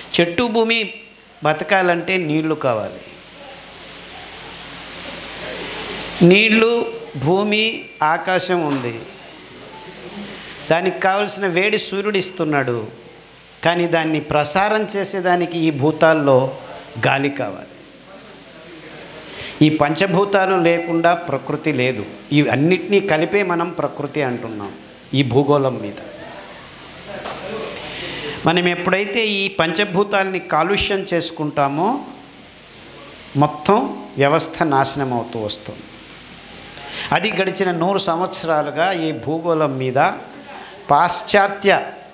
చెట్టు భూమి బతకాలంటే నీళ్లు కావాలి నీళ్లు భూమి ఆకాశం ఉంది దానికి కావలసిన వేడి సూర్యుడు ఇస్తున్నాడు కానీ దాన్ని ప్రసారం చేసేదానికి ఈ భూతాల్లో గాలి కావాలి ఈ పంచభూతాలు లేకుండా ప్రకృతి లేదు ఈ అన్నిటినీ కలిపే మనం ప్రకృతి అంటున్నాం ఈ భూగోళం మీద మనం ఎప్పుడైతే ఈ పంచభూతాల్ని కాలుష్యం చేసుకుంటామో మొత్తం వ్యవస్థ నాశనం అవుతూ వస్తుంది అది గడిచిన నూరు సంవత్సరాలుగా ఈ భూగోళం మీద పాశ్చాత్య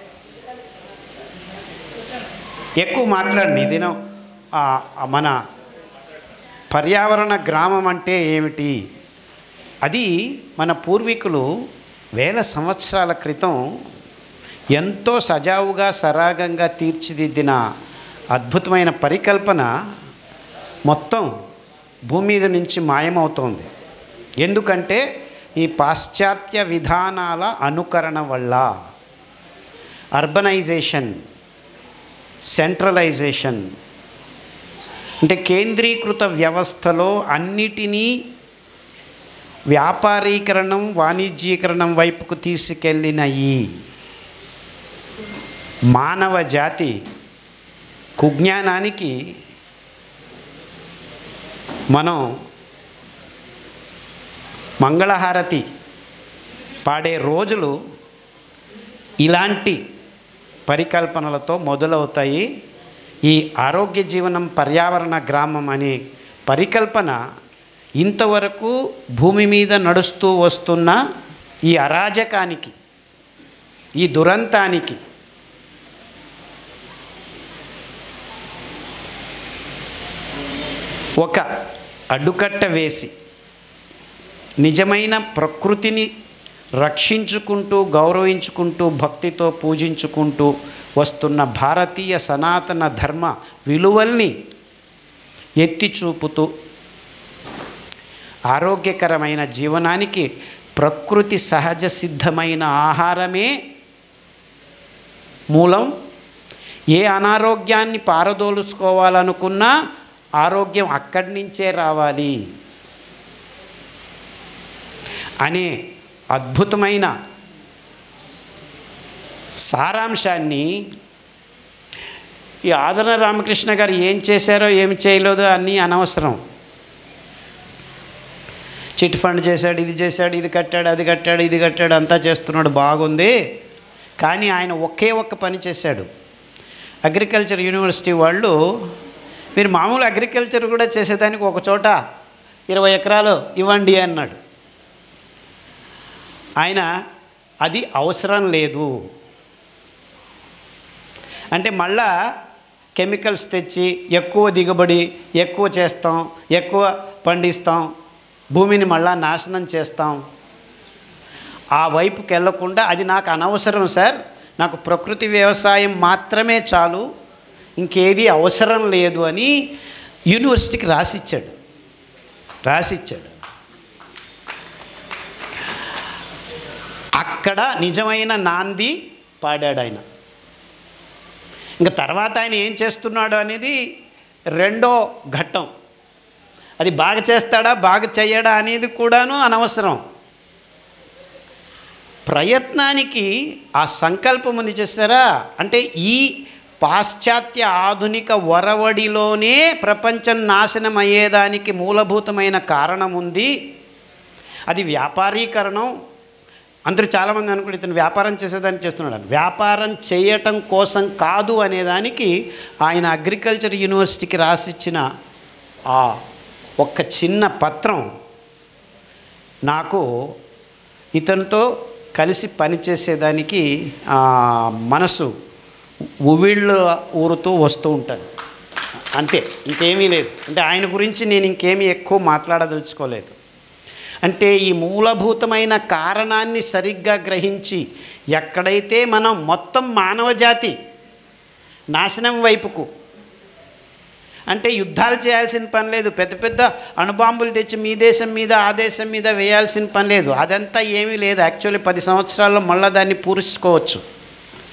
ఎక్కువ మాట్లాడండి ఇది మన పర్యావరణ గ్రామం అంటే ఏమిటి అది మన పూర్వీకులు వేల సంవత్సరాల క్రితం ఎంతో సజావుగా సరాగంగా తీర్చిదిద్దిన అద్భుతమైన పరికల్పన మొత్తం భూమి మీద నుంచి మాయమవుతోంది ఎందుకంటే ఈ పాశ్చాత్య విధానాల అనుకరణ వల్ల అర్బనైజేషన్ సెంట్రలైజేషన్ అంటే కేంద్రీకృత వ్యవస్థలో అన్నిటినీ వ్యాపారీకరణం వాణిజ్యీకరణం వైపుకు తీసుకెళ్ళిన ఈ మానవ జాతి కుజ్ఞానానికి మనం మంగళహారతి పాడే రోజులు ఇలాంటి పరికల్పనలతో మొదలవుతాయి ఈ ఆరోగ్య జీవనం పర్యావరణ గ్రామం అనే పరికల్పన ఇంతవరకు భూమి మీద నడుస్తూ వస్తున్న ఈ అరాజకానికి ఈ దురంతానికి ఒక అడ్డుకట్ట వేసి నిజమైన ప్రకృతిని రక్షించుకుంటూ గౌరవించుకుంటూ భక్తితో పూజించుకుంటూ వస్తున్న భారతీయ సనాతన ధర్మ విలువల్ని ఎత్తి చూపుతూ ఆరోగ్యకరమైన జీవనానికి ప్రకృతి సహజ సిద్ధమైన ఆహారమే మూలం ఏ అనారోగ్యాన్ని పారదోలుచుకోవాలనుకున్నా ఆరోగ్యం అక్కడి నుంచే రావాలి అనే అద్భుతమైన సారాంశాన్ని ఈ ఆదరణ రామకృష్ణ గారు ఏం చేశారో ఏమి చేయలేదో అన్నీ అనవసరం చిట్ ఫండ్ చేశాడు ఇది చేశాడు ఇది కట్టాడు అది కట్టాడు ఇది కట్టాడు అంతా చేస్తున్నాడు బాగుంది కానీ ఆయన ఒకే ఒక్క పని చేశాడు అగ్రికల్చర్ యూనివర్సిటీ వాళ్ళు మీరు మామూలు అగ్రికల్చర్ కూడా చేసేదానికి ఒక చోట ఇరవై ఎకరాలు ఇవ్వండి అన్నాడు ఆయన అది అవసరం లేదు అంటే మళ్ళా కెమికల్స్ తెచ్చి ఎక్కువ దిగుబడి ఎక్కువ చేస్తాం ఎక్కువ పండిస్తాం భూమిని మళ్ళా నాశనం చేస్తాం ఆ వైపుకి వెళ్ళకుండా అది నాకు అనవసరం సార్ నాకు ప్రకృతి వ్యవసాయం మాత్రమే చాలు ఇంకేది అవసరం లేదు అని యూనివర్సిటీకి రాసిచ్చాడు రాసిచ్చాడు అక్కడ నిజమైన నాంది పాడాడు ఆయన ఇంకా తర్వాత ఆయన ఏం చేస్తున్నాడు అనేది రెండో ఘట్టం అది బాగా చేస్తాడా బాగా చేయడా అనేది కూడాను అనవసరం ప్రయత్నానికి ఆ సంకల్పం ఉంది చేస్తారా అంటే ఈ పాశ్చాత్య ఆధునిక వరవడిలోనే ప్రపంచం నాశనం అయ్యేదానికి మూలభూతమైన కారణం ఉంది అది వ్యాపారీకరణం అందరూ చాలామంది అనుకుంటే ఇతను వ్యాపారం చేసేదాన్ని చేస్తున్నాడు అని. వ్యాపారం చేయటం కోసం కాదు అనేదానికి ఆయన అగ్రికల్చర్ యూనివర్సిటీకి రాసిచ్చిన ఆ ఒక్క చిన్న పత్రం నాకు ఇతనితో కలిసి పనిచేసేదానికి ఆ, మనసు ఉవిళ్ళు ఊరుతూ వస్తూ ఉంటాను అంతే ఇంకేమీ లేదు అంటే ఆయన గురించి నేను ఇంకేమీ ఎక్కువ మాట్లాడదలుచుకోలేదు అంటే ఈ మూలభూతమైన కారణాన్ని సరిగ్గా గ్రహించి ఎక్కడైతే మనం మొత్తం మానవ జాతి నాశనం వైపుకు అంటే యుద్ధాలు చేయాల్సిన పని లేదు పెద్ద పెద్ద అణుబాంబులు తెచ్చి మీ దేశం మీద ఆ దేశం మీద వేయాల్సిన పని లేదు అదంతా ఏమీ లేదు యాక్చువల్లీ పది సంవత్సరాల్లో మళ్ళీ దాన్ని పూరించుకోవచ్చు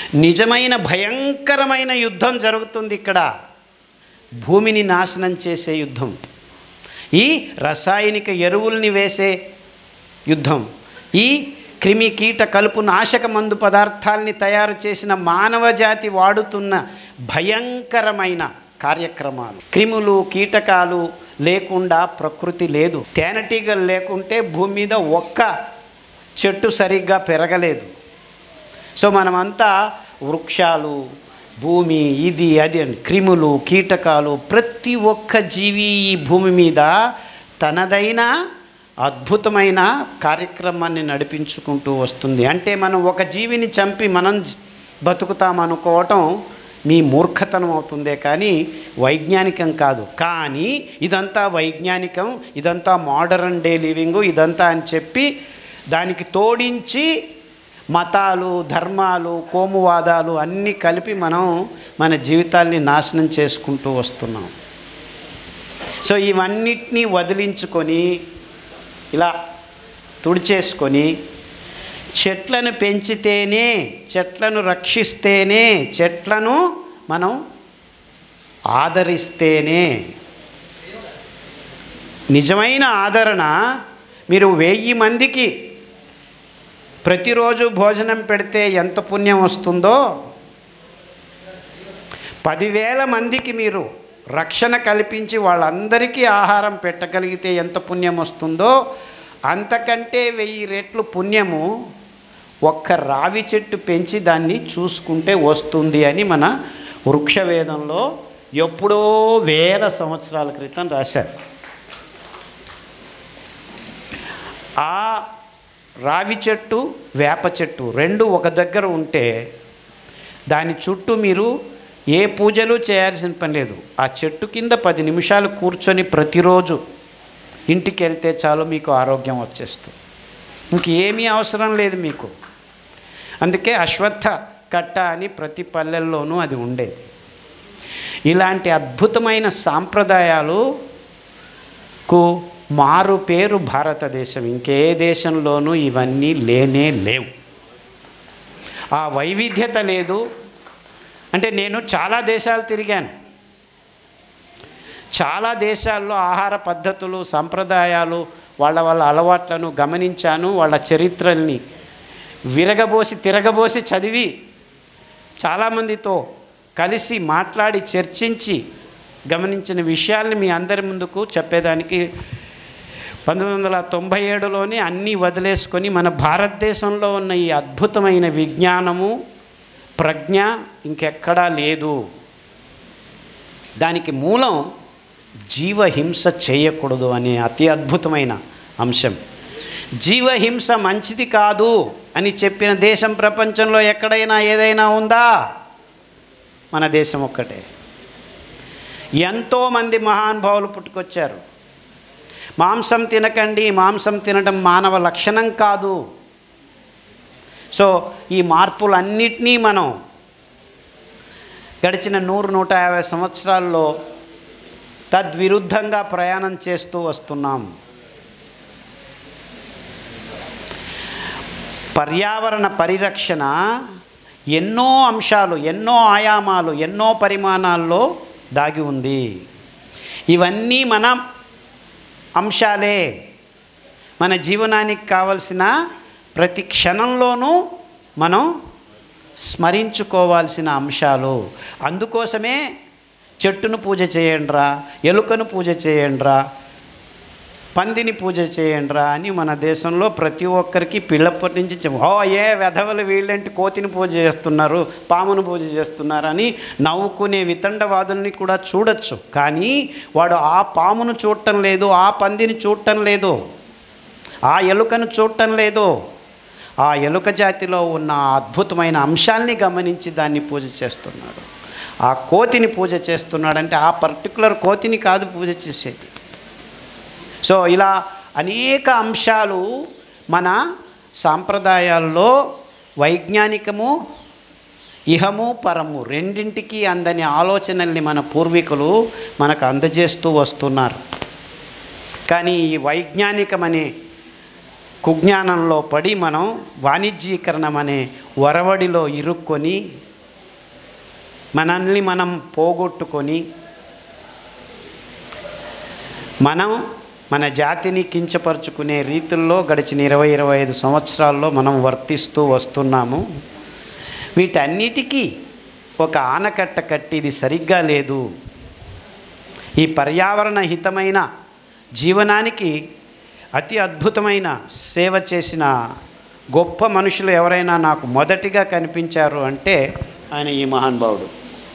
నిజమైన భయంకరమైన యుద్ధం జరుగుతుంది ఇక్కడ భూమిని నాశనం చేసే యుద్ధం ఈ రసాయనిక ఎరువుల్ని వేసే యుద్ధం ఈ క్రిమి కీట కలుపు నాశక మందు పదార్థాల్ని తయారు చేసిన మానవ జాతి వాడుతున్న భయంకరమైన కార్యక్రమాలు క్రిములు కీటకాలు లేకుండా ప్రకృతి లేదు తేనెటీగలు లేకుంటే భూమి మీద ఒక్క చెట్టు సరిగ్గా పెరగలేదు సో మనమంతా వృక్షాలు భూమి ఇది అది అని క్రిములు కీటకాలు ప్రతి ఒక్క జీవి ఈ భూమి మీద తనదైన అద్భుతమైన కార్యక్రమాన్ని నడిపించుకుంటూ వస్తుంది అంటే మనం ఒక జీవిని చంపి మనం జ- బతుకుతామనుకోవటం మీ మూర్ఖతనం అవుతుందే కానీ వైజ్ఞానికం కాదు కానీ ఇదంతా వైజ్ఞానికం ఇదంతా మోడర్న్ డే లివింగ్ ఇదంతా అని చెప్పి దానికి తోడించి మతాలు ధర్మాలు కోమువాదాలు అన్నీ కలిపి మనం మన జీవితాల్ని నాశనం చేసుకుంటూ వస్తున్నాం సో ఇవన్నిటినీ వదిలించుకొని ఇలా తుడిచేసుకొని చెట్లను పెంచితేనే చెట్లను రక్షిస్తేనే చెట్లను మనం ఆదరిస్తేనే నిజమైన ఆదరణ మీరు వెయ్యి మందికి ప్రతిరోజు భోజనం పెడితే ఎంత పుణ్యం వస్తుందో పదివేల మందికి మీరు రక్షణ కల్పించి వాళ్ళందరికీ ఆహారం పెట్టగలిగితే ఎంత పుణ్యం వస్తుందో అంతకంటే వెయ్యి రెట్లు పుణ్యము ఒక్క రావి చెట్టు పెంచి దాన్ని చూసుకుంటే వస్తుంది అని మన వృక్షవేదంలో ఎప్పుడో వేల సంవత్సరాల క్రితం రాశారు ఆ రావి చెట్టు వేప చెట్టు రెండు ఒక దగ్గర ఉంటే దాని చుట్టూ మీరు ఏ పూజలు చేయాల్సిన పని లేదు ఆ చెట్టు కింద పది నిమిషాలు కూర్చొని ప్రతిరోజు ఇంటికి వెళ్తే చాలు మీకు ఆరోగ్యం వచ్చేస్తుంది ఇంకేమీ అవసరం లేదు మీకు అందుకే అశ్వత్థ కట్ట అని ప్రతి పల్లెల్లోనూ అది ఉండేది ఇలాంటి అద్భుతమైన సాంప్రదాయాలుకు మారు పేరు భారతదేశం ఇంకే దేశంలోనూ ఇవన్నీ లేనే లేవు ఆ వైవిధ్యత లేదు అంటే నేను చాలా దేశాలు తిరిగాను చాలా దేశాల్లో ఆహార పద్ధతులు సంప్రదాయాలు వాళ్ళ వాళ్ళ అలవాట్లను గమనించాను వాళ్ళ చరిత్రల్ని విరగబోసి తిరగబోసి చదివి చాలామందితో కలిసి మాట్లాడి చర్చించి గమనించిన విషయాల్ని మీ అందరి ముందుకు చెప్పేదానికి పంతొమ్మిది వందల తొంభై ఏడులోనే అన్నీ వదిలేసుకొని మన భారతదేశంలో ఉన్న ఈ అద్భుతమైన విజ్ఞానము ప్రజ్ఞ ఇంకెక్కడా లేదు దానికి మూలం జీవహింస చేయకూడదు అనే అతి అద్భుతమైన అంశం జీవహింస మంచిది కాదు అని చెప్పిన దేశం ప్రపంచంలో ఎక్కడైనా ఏదైనా ఉందా మన దేశం ఒక్కటే ఎంతోమంది మహానుభావులు పుట్టుకొచ్చారు మాంసం తినకండి మాంసం తినడం మానవ లక్షణం కాదు సో ఈ మార్పులన్నిటినీ మనం గడిచిన నూరు నూట యాభై సంవత్సరాల్లో తద్విరుద్ధంగా ప్రయాణం చేస్తూ వస్తున్నాం పర్యావరణ పరిరక్షణ ఎన్నో అంశాలు ఎన్నో ఆయామాలు ఎన్నో పరిమాణాల్లో దాగి ఉంది ఇవన్నీ మన అంశాలే మన జీవనానికి కావలసిన ప్రతి క్షణంలోనూ మనం స్మరించుకోవాల్సిన అంశాలు అందుకోసమే చెట్టును పూజ చేయండిరా ఎలుకను పూజ చేయండిరా పందిని పూజ చేయండిరా అని మన దేశంలో ప్రతి ఒక్కరికి పిల్లప్పటి నుంచి చెప్ ఓ ఏ వెధవలు వీళ్ళంటి కోతిని పూజ చేస్తున్నారు పామును పూజ చేస్తున్నారు అని నవ్వుకునే వితండవాదుల్ని కూడా చూడొచ్చు కానీ వాడు ఆ పామును చూడటం లేదు ఆ పందిని చూడటం లేదు ఆ ఎలుకను చూడటం లేదు ఆ ఎలుక జాతిలో ఉన్న ఆ అద్భుతమైన అంశాల్ని గమనించి దాన్ని పూజ చేస్తున్నాడు ఆ కోతిని పూజ చేస్తున్నాడంటే ఆ పర్టికులర్ కోతిని కాదు పూజ చేసేది సో ఇలా అనేక అంశాలు మన సాంప్రదాయాల్లో వైజ్ఞానికము ఇహము పరము రెండింటికి అందని ఆలోచనల్ని మన పూర్వీకులు మనకు అందజేస్తూ వస్తున్నారు కానీ ఈ వైజ్ఞానికమనే కుజ్ఞానంలో పడి మనం వాణిజ్యీకరణం అనే వరవడిలో ఇరుక్కొని మనల్ని మనం పోగొట్టుకొని మనం మన జాతిని కించపరుచుకునే రీతుల్లో గడిచిన ఇరవై ఇరవై ఐదు సంవత్సరాల్లో మనం వర్తిస్తూ వస్తున్నాము వీటన్నిటికీ ఒక ఆనకట్ట కట్టి ఇది సరిగ్గా లేదు ఈ పర్యావరణ హితమైన జీవనానికి అతి అద్భుతమైన సేవ చేసిన గొప్ప మనుషులు ఎవరైనా నాకు మొదటిగా కనిపించారు అంటే ఆయన ఈ మహానుభావుడు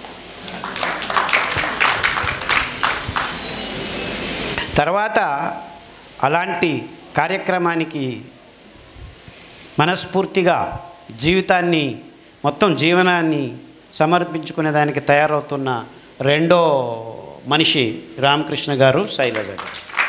తర్వాత అలాంటి కార్యక్రమానికి మనస్ఫూర్తిగా జీవితాన్ని మొత్తం జీవనాన్ని సమర్పించుకునే దానికి తయారవుతున్న రెండో మనిషి రామకృష్ణ గారు శైలజ గారు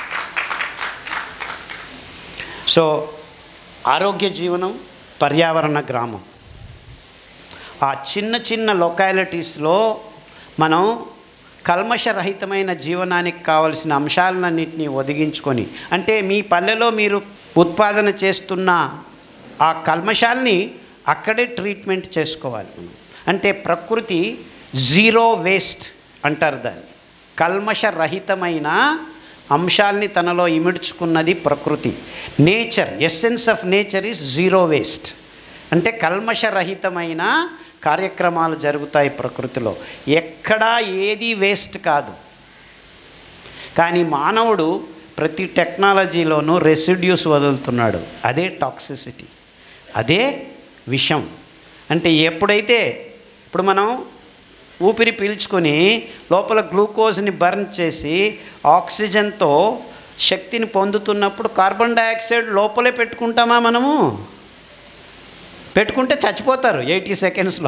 సో ఆరోగ్య జీవనం పర్యావరణ గ్రామం ఆ చిన్న చిన్న లొకాలిటీస్లో మనం కల్మషరహితమైన జీవనానికి కావలసిన అంశాలన్నింటినీ ఒదిగించుకొని అంటే మీ పల్లెలో మీరు ఉత్పాదన చేస్తున్న ఆ కల్మషాల్ని అక్కడే ట్రీట్మెంట్ చేసుకోవాలి మనం అంటే ప్రకృతి జీరో వేస్ట్ అంటారు దాన్ని కల్మషరహితమైన అంశాల్ని తనలో ఇమిడ్చుకున్నది ప్రకృతి nature essence of nature is zero waste అంటే కల్మషరహితమైన కార్యక్రమాలు జరుగుతాయి ప్రకృతిలో ఎక్కడా ఏది వేస్ట్ కాదు కానీ మానవుడు ప్రతి టెక్నాలజీలోనూ రెసిడ్యూస్ వదులుతున్నాడు అదే టాక్సిసిటీ అదే విషం అంటే ఎప్పుడైతే ఇప్పుడు మనం ఊపిరి పీల్చుకొని లోపల గ్లూకోజ్ని బర్న్ చేసి ఆక్సిజన్తో శక్తిని పొందుతున్నప్పుడు కార్బన్ డైఆక్సైడ్ లోపలే పెట్టుకుంటామా మనము పెట్టుకుంటే చచ్చిపోతారు ఎయిటీ సెకండ్స్లో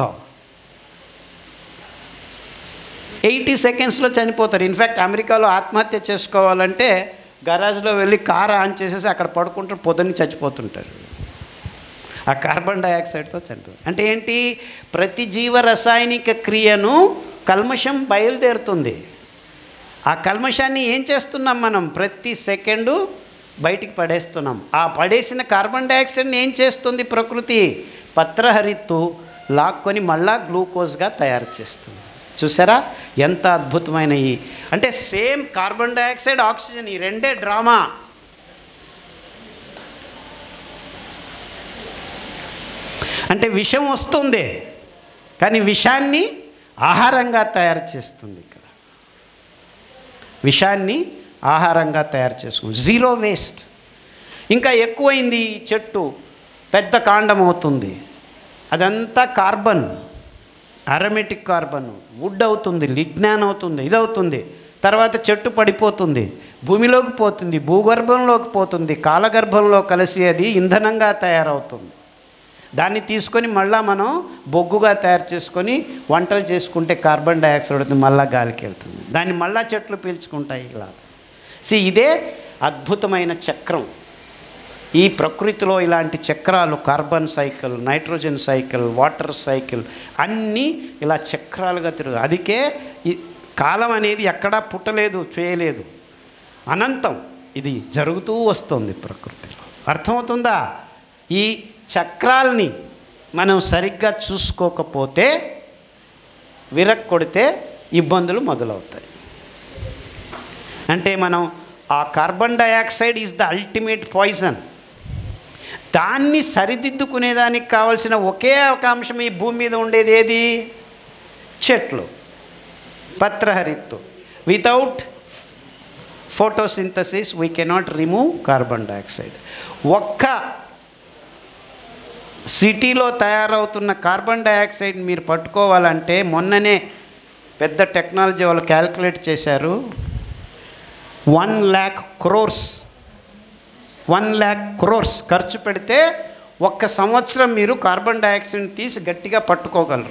ఎయిటీ సెకండ్స్లో చనిపోతారు ఇన్ఫ్యాక్ట్ అమెరికాలో ఆత్మహత్య చేసుకోవాలంటే గరాజ్లో వెళ్ళి కార్ ఆన్ చేసేసి అక్కడ పడుకుంటారు పొద్దున్న చచ్చిపోతుంటారు ఆ కార్బన్ డైఆక్సైడ్తో చనిపోతుంది అంటే ఏంటి ప్రతి జీవ రసాయనిక క్రియను కల్మషం బయలుదేరుతుంది ఆ కల్మషాన్ని ఏం చేస్తున్నాం మనం ప్రతి సెకండు బయటికి పడేస్తున్నాం ఆ పడేసిన కార్బన్ డైఆక్సైడ్ని ఏం చేస్తుంది ప్రకృతి పత్రహరిత్తు లాక్కొని మళ్ళా గ్లూకోజ్గా తయారు చేస్తుంది చూసారా ఎంత అద్భుతమైన ఈ అంటే సేమ్ కార్బన్ డైఆక్సైడ్ ఆక్సిజన్ ఈ రెండే డ్రామా అంటే విషం వస్తుంది కానీ విషాన్ని ఆహారంగా తయారు చేస్తుంది ఇక్కడ విషాన్ని ఆహారంగా తయారు చేసుకుంది జీరో వేస్ట్ ఇంకా ఎక్కువైంది ఈ చెట్టు పెద్ద కాండం అవుతుంది అదంతా కార్బన్ అరమెటిక్ కార్బన్ వుడ్ అవుతుంది లిగ్నాన్ అవుతుంది ఇదవుతుంది తర్వాత చెట్టు పడిపోతుంది భూమిలోకి పోతుంది భూగర్భంలోకి పోతుంది కాలగర్భంలో కలిసి అది ఇంధనంగా తయారవుతుంది దాన్ని తీసుకొని మళ్ళా మనం బొగ్గుగా తయారు చేసుకొని వంటలు చేసుకుంటే కార్బన్ డైఆక్సైడ్ అవుతుంది మళ్ళా గాలికి వెళ్తుంది దాన్ని మళ్ళా చెట్లు పీల్చుకుంటాయి ఇలా సి ఇదే అద్భుతమైన చక్రం ఈ ప్రకృతిలో ఇలాంటి చక్రాలు carbon cycle nitrogen cycle water cycle అన్నీ ఇలా చక్రాలుగా తిరుగు అందుకే ఈ కాలం అనేది ఎక్కడా పుట్టలేదు చేయలేదు అనంతం ఇది జరుగుతూ వస్తుంది ప్రకృతిలో అర్థమవుతుందా ఈ చక్రాల్ని మనం సరిగ్గా చూసుకోకపోతే విరక్ కొడితే ఇబ్బందులు మొదలవుతాయి అంటే మనం ఆ carbon dioxide is the ultimate poison దాన్ని సరిదిద్దుకునేదానికి కావలసిన ఒకే ఒక అంశం ఈ భూమి మీద ఉండేది ఏది చెట్లు పత్రహరిత్తు without photosynthesis we cannot remove carbon dioxide ఒక్క సిటీలో తయారవుతున్న కార్బన్ డయాక్సైడ్ మీరు పట్టుకోవాలంటే మొన్ననే పెద్ద టెక్నాలజీ వాళ్ళు క్యాల్కులేట్ చేశారు వన్ ల్యాక్ క్రోర్స్ వన్ ల్యాక్ క్రోర్స్ ఖర్చు పెడితే ఒక్క సంవత్సరం మీరు కార్బన్ డయాక్సైడ్ తీసి గట్టిగా పట్టుకోగలరు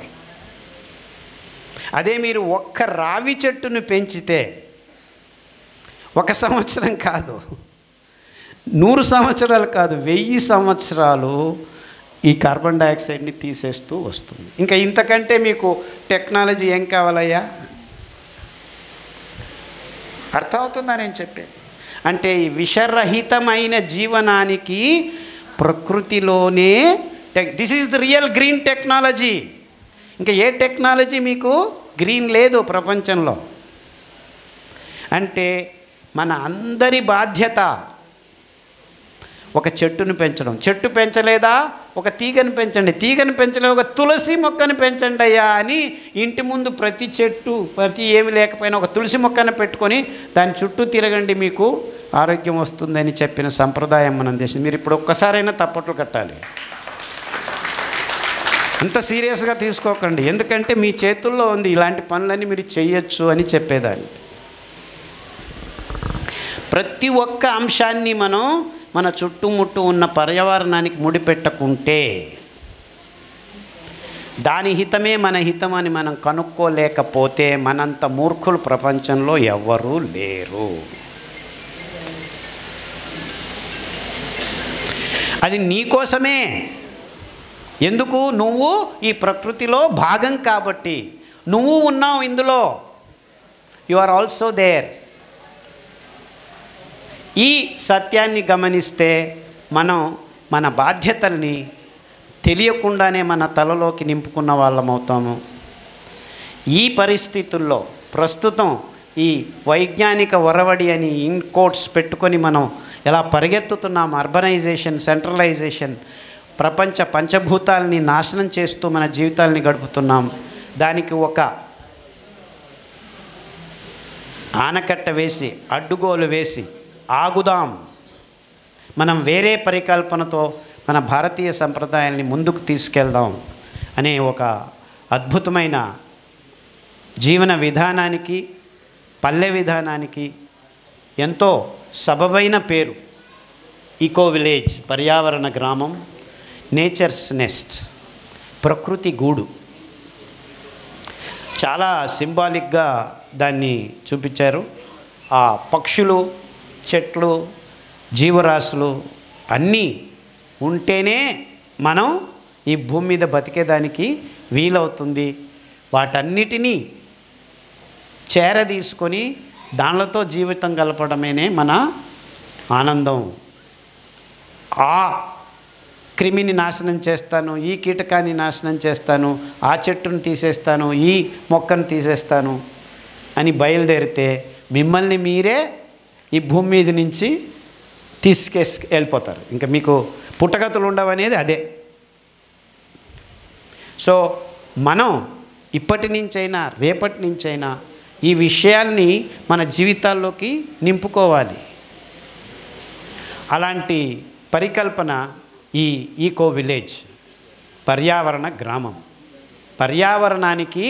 అదే మీరు ఒక్క రావి చెట్టును పెంచితే ఒక సంవత్సరం కాదు నూరు సంవత్సరాలు కాదు వెయ్యి సంవత్సరాలు ఈ కార్బన్ డయాక్సైడ్ని తీసేస్తూ వస్తుంది ఇంకా ఇంతకంటే మీకు టెక్నాలజీ ఏం కావాలయ్యా అర్థమవుతుందా నేను చెప్పేది అంటే ఈ విషరహితమైన జీవనానికి ప్రకృతిలోనే this is the real green technology ఇంకా ఏ టెక్నాలజీ మీకు గ్రీన్ లేదు ప్రపంచంలో అంటే మన అందరి బాధ్యత ఒక చెట్టును పెంచడం చెట్టు పెంచలేదా ఒక తీగను పెంచండి తీగను పెంచలేదు ఒక తులసి మొక్కను పెంచండి అయ్యా అని ఇంటి ముందు ప్రతి చెట్టు ప్రతి ఏమి లేకపోయినా ఒక తులసి మొక్కను పెట్టుకొని దాని చుట్టూ తిరగండి మీకు ఆరోగ్యం వస్తుందని చెప్పిన సంప్రదాయం మనం దేశం మీరు ఇప్పుడు ఒక్కసారైనా తప్పట్లు కట్టాలి అంత సీరియస్గా తీసుకోకండి ఎందుకంటే మీ చేతుల్లో ఉంది ఇలాంటి పనులన్నీ మీరు చేయొచ్చు అని చెప్పేదాన్ని ప్రతి ఒక్క అంశాన్ని మనం మన చుట్టుముట్టు ఉన్న పర్యావరణానికి ముడిపెట్టకుంటే దాని హితమే మన హితం అని మనం కనుక్కోలేకపోతే మనంత మూర్ఖులు ప్రపంచంలో ఎవ్వరూ లేరు అది నీకోసమే ఎందుకు నువ్వు ఈ ప్రకృతిలో భాగం కాబట్టి నువ్వు ఉన్నావు ఇందులో యు ఆర్ ఆల్సో దేర్ ఈ సత్యాన్ని గమనిస్తే మనం మన బాధ్యతల్ని తెలియకుండానే మన తలలోకి నింపుకున్న వాళ్ళం అవుతాము ఈ పరిస్థితుల్లో ప్రస్తుతం ఈ వైజ్ఞానిక ఒరవడి అని ఇన్ కోట్స్ పెట్టుకొని మనం ఎలా పరిగెత్తుతున్నాం అర్బనైజేషన్ సెంట్రలైజేషన్ ప్రపంచ పంచభూతాలని నాశనం చేస్తూ మన జీవితాలని గడుపుతున్నాం దానికి ఒక ఆనకట్ట వేసి అడ్డుగోలు వేసి ఆగుదాం మనం వేరే పరికల్పనతో మన భారతీయ సంప్రదాయాల్ని ముందుకు తీసుకెళ్దాం అనే ఒక అద్భుతమైన జీవన విధానానికి పల్లె విధానానికి ఎంతో సబబైన పేరు ఈకో విలేజ్ పర్యావరణ గ్రామం నేచర్స్ నెస్ట్ ప్రకృతి గూడు చాలా సింబాలిక్గా దాన్ని చూపించారు ఆ పక్షులు చెట్లు జీవరాశులు అన్నీ ఉంటేనే మనం ఈ భూమి మీద బతికేదానికి వీలవుతుంది వాటన్నిటినీ చేరదీసుకొని దానిలతో జీవితం గలపడమేనే మన ఆనందం ఆ క్రిమిని నాశనం చేస్తాను ఈ కీటకాన్ని నాశనం చేస్తాను ఆ చెట్టును తీసేస్తాను ఈ మొక్కను తీసేస్తాను అని బయలుదేరితే మిమ్మల్ని మీరే ఈ భూమి మీద నుంచి తీసుకేసి వెళ్ళిపోతారు ఇంకా మీకు పుట్టగతులు ఉండవనేది అదే సో మనం ఇప్పటి నుంచైనా రేపటి నుంచైనా ఈ విషయాల్ని మన జీవితాల్లోకి నింపుకోవాలి అలాంటి పరికల్పన ఈ ఈకో విలేజ్ పర్యావరణ గ్రామం పర్యావరణానికి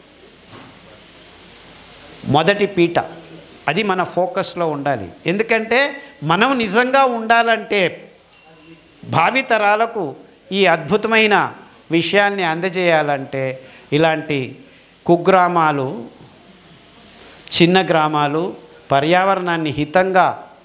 మొదటి పీట అది మన ఫోకస్లో ఉండాలి ఎందుకంటే మనం నిజంగా ఉండాలంటే భావితరాలకు ఈ అద్భుతమైన విషయాల్ని అందజేయాలంటే ఇలాంటి కుగ్రామాలు చిన్న గ్రామాలు పర్యావరణాన్ని హితంగా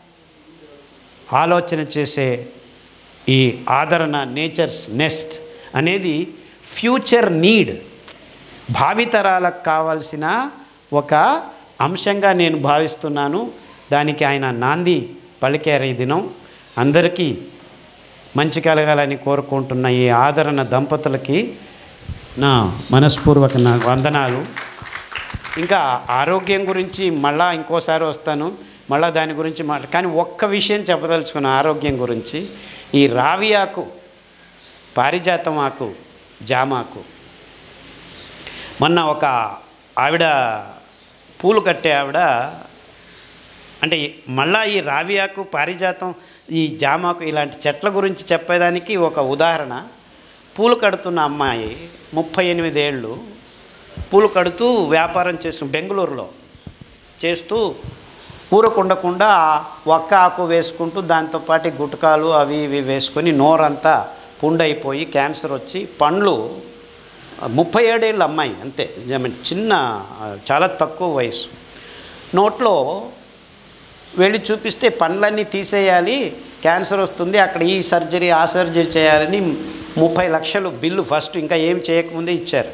ఆలోచన చేసే ఈ ఆదరణ నేచర్స్ నెస్ట్ అనేది ఫ్యూచర్ నీడ్ భావితరాలకు కావాల్సిన ఒక అంశంగా నేను భావిస్తున్నాను దానికి ఆయన నాంది పలికారు ఈ దినం అందరికీ మంచి కలగాలని కోరుకుంటున్న ఈ ఆదరణ దంపతులకి నా మనస్పూర్వక నా వందనాలు ఇంకా ఆరోగ్యం గురించి మళ్ళా ఇంకోసారి వస్తాను మళ్ళా దాని గురించి మాట కానీ ఒక్క విషయం చెప్పదలుచుకున్న ఆరోగ్యం గురించి ఈ రావి ఆకు పారిజాతం ఆకు జామాకు మొన్న ఒక ఆవిడ పూలు కట్టే ఆవిడ అంటే మళ్ళా ఈ రావి ఆకు పారిజాతం ఈ జామాకు ఇలాంటి చెట్ల గురించి చెప్పేదానికి ఒక ఉదాహరణ పూలు కడుతున్న అమ్మాయి ముప్పై ఎనిమిది ఏళ్ళు పూలు కడుతూ వ్యాపారం చేస్తూ బెంగళూరులో చేస్తూ ఊరకుండకుండా ఒక్క ఆకు వేసుకుంటూ దాంతోపాటు గుటకాలు అవి ఇవి వేసుకొని నోరంతా పుండైపోయి క్యాన్సర్ వచ్చి పండ్లు ముప్పై ఏడేళ్ళ అమ్మాయి అంతే I mean, చిన్న చాలా తక్కువ వయసు నోట్లో వెళ్ళి చూపిస్తే పండ్లన్నీ తీసేయాలి క్యాన్సర్ వస్తుంది అక్కడ ఈ సర్జరీ ఆ సర్జరీ చేయాలని ముప్పై లక్షలు బిల్లు ఫస్ట్ ఇంకా ఏం చేయకముందే ఇచ్చారు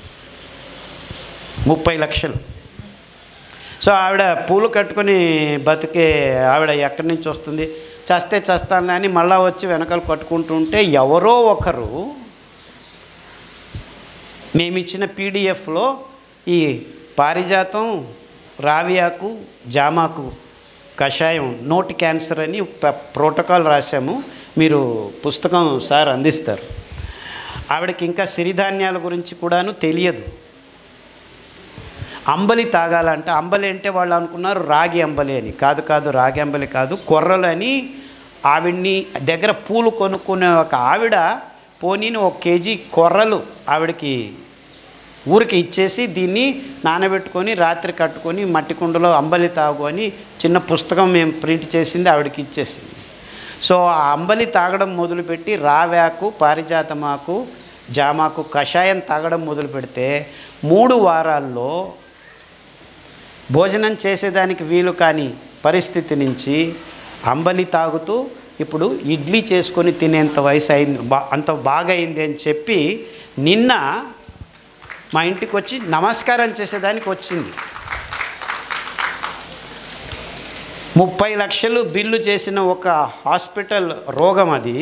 ముప్పై లక్షలు సో ఆవిడ పూలు కట్టుకొని బతికే ఆవిడ ఎక్కడి నుంచి వస్తుంది చస్తే చస్తాను అని మళ్ళా వచ్చి వెనకాల కట్టుకుంటూ ఉంటే ఎవరో ఒకరు మేము ఇచ్చిన పీడిఎఫ్లో ఈ పారిజాతం రావియాకు జామాకు కషాయం నోటి క్యాన్సర్ అని ప- ప్రోటోకాల్ రాశాము మీరు పుస్తకం సార్ అందిస్తారు ఆవిడకి ఇంకా సిరిధాన్యాల గురించి కూడాను తెలియదు అంబలి తాగాలంటే అంబలి అంటే వాళ్ళు అనుకున్నారు రాగి అంబలి అని కాదు కాదు రాగి అంబలి కాదు కొర్రలు అని ఆవిడ్ని దగ్గర పూలు కొనుక్కునే ఒక ఆవిడ పోనీని ఒక కేజీ కొర్రలు ఆవిడకి ఊరికి ఇచ్చేసి దీన్ని నానబెట్టుకొని రాత్రి కట్టుకొని మట్టి కుండలో అంబలి తాగు అని చిన్న పుస్తకం మేము ప్రింట్ చేసింది ఆవిడకి ఇచ్చేసింది సో ఆ అంబలి తాగడం మొదలుపెట్టి రావాకు పారిజాతమాకు జామాకు కషాయం తాగడం మొదలు పెడితే మూడు వారాల్లో భోజనం చేసేదానికి వీలు కాని పరిస్థితి నుంచి అంబలి తాగుతూ ఇప్పుడు ఇడ్లీ చేసుకొని తినేంత వయసు అయింది బా అంత బాగా అయింది అని చెప్పి నిన్న మా ఇంటికి వచ్చి నమస్కారం చేసేదానికి వచ్చింది ముప్పై లక్షలు బిల్లు చేసిన ఒక హాస్పిటల్ రోగం అది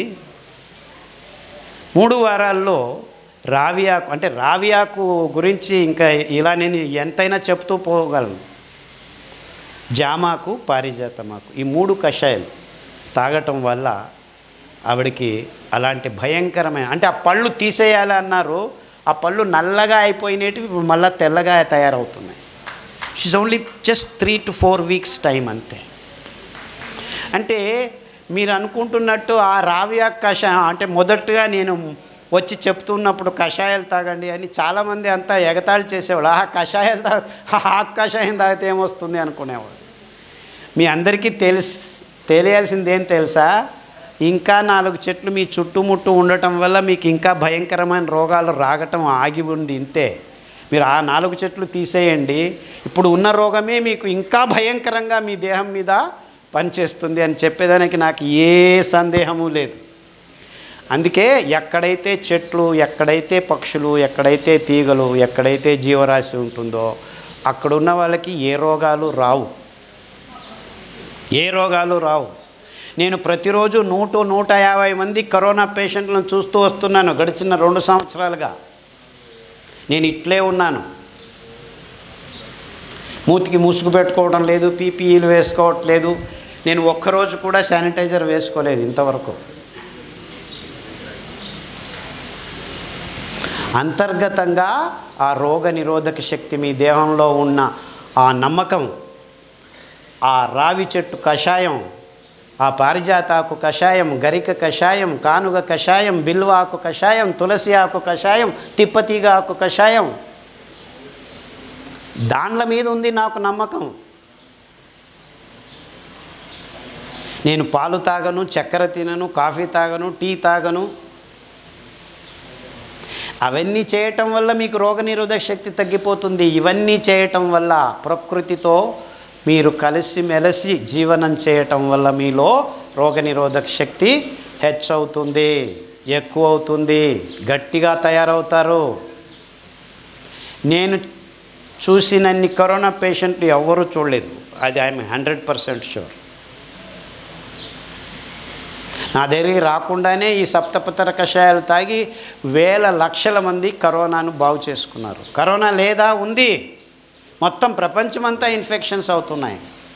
మూడు వారాల్లో రావియాకు అంటే రావియాకు గురించి ఇంకా ఇలా నేను ఎంతైనా చెప్తూ పోగలను జామాకు పారిజాతమాకు ఈ మూడు కషాయాలు తాగటం వల్ల ఆవిడకి అలాంటి భయంకరమైన అంటే ఆ పళ్ళు తీసేయాలి అన్నారు ఆ పళ్ళు నల్లగా అయిపోయినవి ఇప్పుడు మళ్ళీ తెల్లగా తయారవుతున్నాయి she's only just three to four weeks time అంతే అంటే మీరు అనుకుంటున్నట్టు ఆ రావియా కషాయం అంటే మొదటగా నేను వచ్చి చెప్తున్నప్పుడు కషాయాలు తాగండి అని చాలామంది అంతా ఎగతాళి చేసేవాళ్ళు ఆ కషాయాలు తాగ ఆ కషాయం తాగితే ఏమొస్తుంది అనుకునేవాడు మీ అందరికీ తెలుసు తెలియాల్సింది ఏం తెలుసా ఇంకా నాలుగు చెట్లు మీ చుట్టుముట్టు ఉండటం వల్ల మీకు ఇంకా భయంకరమైన రోగాలు రాగటం ఆగి ఉంది ఇంతే మీరు ఆ నాలుగు చెట్లు తీసేయండి ఇప్పుడు ఉన్న రోగమే మీకు ఇంకా భయంకరంగా మీ దేహం మీద పనిచేస్తుంది అని చెప్పేదానికి నాకు ఏ సందేహము లేదు అందుకే ఎక్కడైతే చెట్లు ఎక్కడైతే పక్షులు ఎక్కడైతే తీగలు ఎక్కడైతే జీవరాశి ఉంటుందో అక్కడున్న వాళ్ళకి ఏ రోగాలు రావు ఏ రోగాలు రావు నేను ప్రతిరోజు నూట నూట యాభై మంది కరోనా పేషెంట్లను చూస్తూ వస్తున్నాను గడిచిన రెండు సంవత్సరాలుగా నేను ఇట్లే ఉన్నాను మూతికి ముసుగు పెట్టుకోవడం లేదు పీపీఈలు వేసుకోవట్లేదు నేను ఒక్కరోజు కూడా శానిటైజర్ వేసుకోలేదు ఇంతవరకు అంతర్గతంగా ఆ రోగ నిరోధక శక్తి మీ దేహంలో ఉన్న ఆ నమ్మకం ఆ రావి చెట్టు కషాయం ఆ పారిజాతాకు కషాయం గరిక కషాయం కానుగ కషాయం బిల్వ ఆకు కషాయం తులసి ఆకు కషాయం తిప్పతీగ ఆకు కషాయం దాండ్ల మీద ఉంది నాకు నమ్మకం నేను పాలు తాగను చక్కెర తినను కాఫీ తాగను టీ తాగను అవన్నీ చేయటం వల్ల మీకు రోగనిరోధక శక్తి తగ్గిపోతుంది ఇవన్నీ చేయటం వల్ల ప్రకృతితో మీరు కలిసి మెలిసి జీవనం చేయటం వల్ల మీలో రోగనిరోధక శక్తి హెచ్చవుతుంది ఎక్కువ అవుతుంది గట్టిగా తయారవుతారు నేను చూసినన్ని కరోనా పేషెంట్లు ఎవ్వరూ చూడలేదు అది ఐఎమ్ హండ్రెడ్ పర్సెంట్ షూర్ నా దగ్గరికి రాకుండానే ఈ సప్తపతర కషాయాలు తాగి వేల లక్షల మంది కరోనాను బాగు చేసుకున్నారు కరోనా లేదా ఉంది మొత్తం ప్రపంచమంతా ఇన్ఫెక్షన్స్ అవుతున్నాయి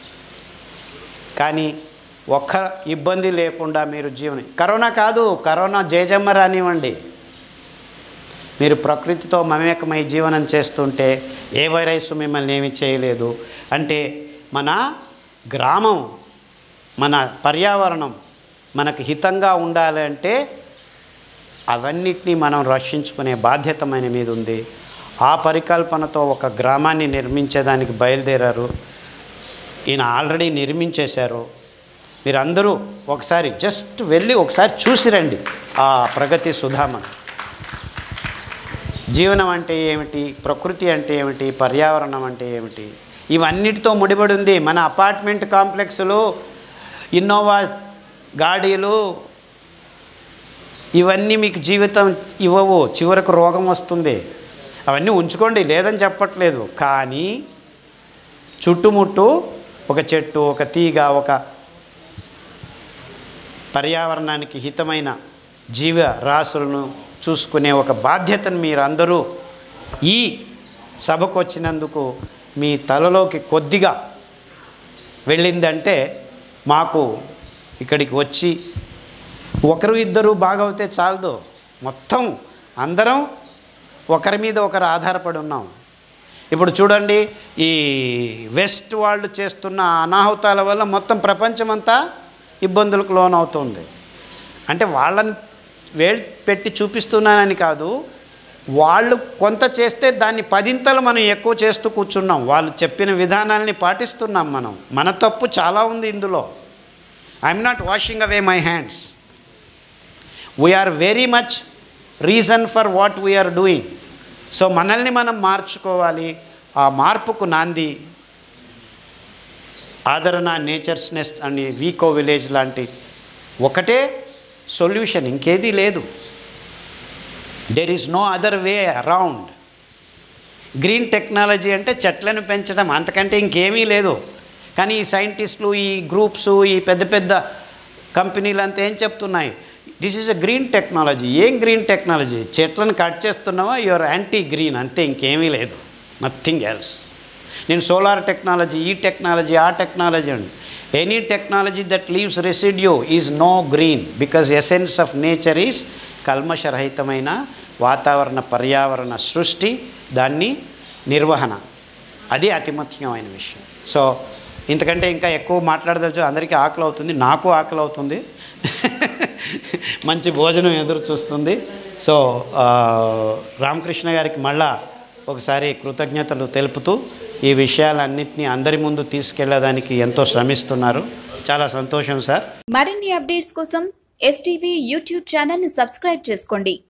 కానీ ఒక్క ఇబ్బంది లేకుండా మీరు జీవనం కరోనా కాదు కరోనా జయజమ్మ రానివ్వండి మీరు ప్రకృతితో మమేకమై జీవనం చేస్తుంటే ఏ వైరస్ మిమ్మల్ని ఏమి చేయలేదు అంటే మన గ్రామం మన పర్యావరణం మనకు హితంగా ఉండాలి అంటే అవన్నిటినీ మనం రక్షించుకునే బాధ్యత మన మీద ఉంది ఆ పరికల్పనతో ఒక గ్రామాన్ని నిర్మించేదానికి బయలుదేరారు ఈయన ఆల్రెడీ నిర్మించేశారు మీరందరూ ఒకసారి జస్ట్ వెళ్ళి ఒకసారి చూసి రండి ఆ ప్రగతి సుధామన్ జీవనం అంటే ఏమిటి ప్రకృతి అంటే ఏమిటి పర్యావరణం అంటే ఏమిటి ఇవన్నిటితో ముడిపడి ఉంది మన అపార్ట్మెంట్ కాంప్లెక్స్లు ఇన్నోవా గాడీలు ఇవన్నీ మీకు జీవితం ఇవ్వవు చివరకు రోగం వస్తుంది అవన్నీ ఉంచుకోండి లేదని చెప్పట్లేదు కానీ చుట్టుముట్టు ఒక చెట్టు ఒక తీగ ఒక పర్యావరణానికి హితమైన జీవ రాశులను చూసుకునే ఒక బాధ్యతను మీరు అందరూ ఈ సభకు వచ్చినందుకు మీ తలలోకి కొద్దిగా వెళ్ళిందంటే మాకు ఇక్కడికి వచ్చి ఒకరు ఇద్దరు బాగవుతే చాలదు మొత్తం అందరం ఒకరి మీద ఒకరు ఆధారపడి ఉన్నాం ఇప్పుడు చూడండి ఈ వెస్ట్ వాళ్ళు చేస్తున్న అనాహుతాల వల్ల మొత్తం ప్రపంచమంతా ఇబ్బందులకు లోనవుతుంది అంటే వాళ్ళని వేలు పెట్టి చూపిస్తున్నానని కాదు వాళ్ళు కొంత చేస్తే దాన్ని పదింతలు మనం ఎక్కువ చేస్తూ కూర్చున్నాం వాళ్ళు చెప్పిన విధానాల్ని పాటిస్తున్నాం మనం మన తప్పు చాలా ఉంది ఇందులో I'm not washing away my hands we are very much reason for what we are doing so మనల్ని మనం మార్చుకోవాలి ఆ మార్పుకు నాంది ఆదరణ నేచర్స్ నెస్ట్ అని వీకో విలేజ్ లాంటి ఒకటే సొల్యూషన్ ఇంకేదీ లేదు there is no other way around green technology అంటే చెట్లను పెంచడం అంతకంటే ఇంకేమీ లేదు కానీ ఈ సైంటిస్టులు ఈ గ్రూప్స్ ఈ పెద్ద పెద్ద కంపెనీలు అంతా ఏం చెప్తున్నాయి this is a green technology ఏం గ్రీన్ టెక్నాలజీ చెట్లను కట్ చేస్తున్నావా యువర్ యాంటీ గ్రీన్ అంతే ఇంకేమీ లేదు నథింగ్ ఎల్స్ నేను సోలార్ టెక్నాలజీ ఈ టెక్నాలజీ ఆ టెక్నాలజీ అండి any technology that leaves residue is no green because essence of nature is కల్మషరహితమైన వాతావరణ పర్యావరణ సృష్టి దాన్ని నిర్వహణ అది అతి ముఖ్యమైన విషయం సో ఇంతకంటే ఇంకా ఎక్కువ మాట్లాడదచ్చు అందరికీ ఆకలి అవుతుంది నాకు ఆకలి అవుతుంది మంచి భోజనం ఎదురు చూస్తుంది సో ఆ, రామకృష్ణ గారికి మళ్ళా ఒకసారి కృతజ్ఞతలు తెలుపుతూ ఈ విషయాలన్నింటినీ అందరి ముందు తీసుకెళ్ళడానికి ఎంతో శ్రమిస్తున్నారు చాలా సంతోషం సార్ మరిన్ని అప్డేట్స్ కోసం ఎస్టీవీ యూట్యూబ్ ఛానల్ని సబ్స్క్రైబ్ చేసుకోండి